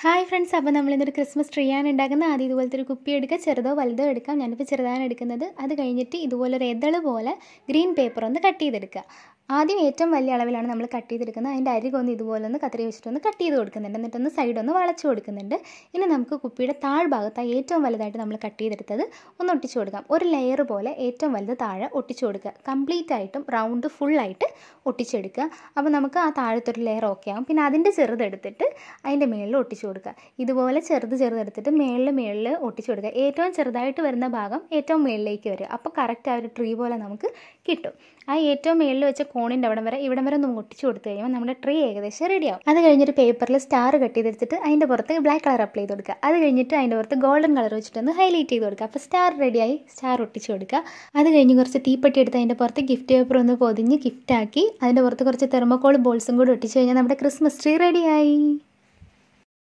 hi friends അപ്പോൾ നമ്മളിന്നൊരു Christmas tree ആണ് ഉണ്ടാക്കുന്നത് ആദ്യം ഇതുപോലത്തെ ഒരു കുപ്പി എടുക്കുക ചെറുതോ വലുതോ എടുക്കാം ഞാനിപ്പോൾ ചെറുതാണ് എടുക്കുന്നത് അത് കഴിഞ്ഞിട്ട് ഇതുപോലെ ഒരു എതള് പോലെ ഗ്രീൻ പേപ്പർ ഒന്ന് കട്ട് ചെയ്തെടുക്കുക ആദ്യം ഏറ്റവും വലിയ അളവിലാണ് നമ്മൾ കട്ട് ചെയ്തെടുക്കുന്നത് അതിൻ്റെ അരികൊന്ന് ഇതുപോലെ ഒന്ന് കത്തിരി വെച്ചിട്ടൊന്ന് കട്ട് ചെയ്ത് കൊടുക്കുന്നുണ്ട് എന്നിട്ടൊന്ന് സൈഡൊന്ന് വളച്ചു കൊടുക്കുന്നുണ്ട് ഇനി നമുക്ക് കുപ്പിയുടെ താഴ്ഭാഗത്തായി ഏറ്റവും വലുതായിട്ട് നമ്മൾ കട്ട് ചെയ്തെടുത്തത് ഒന്ന് ഒട്ടിച്ചു കൊടുക്കാം ഒരു ലെയർ പോലെ ഏറ്റവും വലുത് താഴെ ഒട്ടിച്ചു കൊടുക്കുക കംപ്ലീറ്റ് ആയിട്ടും റൗണ്ട് ഫുള്ളായിട്ട് ഒട്ടിച്ചെടുക്കുക അപ്പോൾ നമുക്ക് ആ താഴത്തൊരു ലെയർ ഓക്കെ ആകും പിന്നെ അതിൻ്റെ ചെറുതെടുത്തിട്ട് അതിൻ്റെ മുകളിൽ ഒട്ടിച്ചു കൊടുക്കുക ഇതുപോലെ ചെറുത് ചെറുതെടുത്തിട്ട് മേളിൽ മേളിൽ ഒട്ടിച്ചു കൊടുക്കുക ഏറ്റവും ചെറുതായിട്ട് വരുന്ന ഭാഗം ഏറ്റവും മുകളിലേക്ക് വരിക അപ്പോൾ കറക്റ്റ് ആ ഒരു ട്രീ പോലെ നമുക്ക് കിട്ടും ആ ഏറ്റവും മുകളിൽ വെച്ച കോണിൻ്റെ അവിടം വരെ ഇവിടം വരെ ഒന്ന് ഒട്ടിച്ചു കൊടുത്തു കഴിയുമ്പോൾ നമ്മുടെ ട്രീ ഏകദേശം റെഡിയാവും അത് കഴിഞ്ഞൊരു പേപ്പറിൽ സ്റ്റാർ കട്ട് ചെയ്തെടുത്തിട്ട് അതിൻ്റെ പുറത്ത് ബ്ലാക്ക് കളർ അപ്ലൈ ചെയ്ത് കൊടുക്കുക അത് കഴിഞ്ഞിട്ട് അതിൻ്റെ പുറത്ത് ഗോൾഡൻ കളർ വെച്ചിട്ടൊന്ന് ഹൈലൈറ്റ് ചെയ്ത് കൊടുക്കുക അപ്പോൾ സ്റ്റാർ റെഡിയായി സ്റ്റാർ ഒട്ടിച്ചു കൊടുക്കുക അത് കഴിഞ്ഞ് കുറച്ച് തീപ്പെട്ടി എടുത്ത് അതിൻ്റെ പുറത്ത് ഗിഫ്റ്റ് പേപ്പർ ഒന്ന് പൊതിഞ്ഞ് ഗിഫ്റ്റാക്കി അതിൻ്റെ പുറത്ത് കുറച്ച് തെർമോക്കോൾ ബോൾസും കൂടി ഒട്ടിച്ച് കഴിഞ്ഞാൽ നമ്മുടെ ക്രിസ്മസ് ട്രീ റെഡിയായി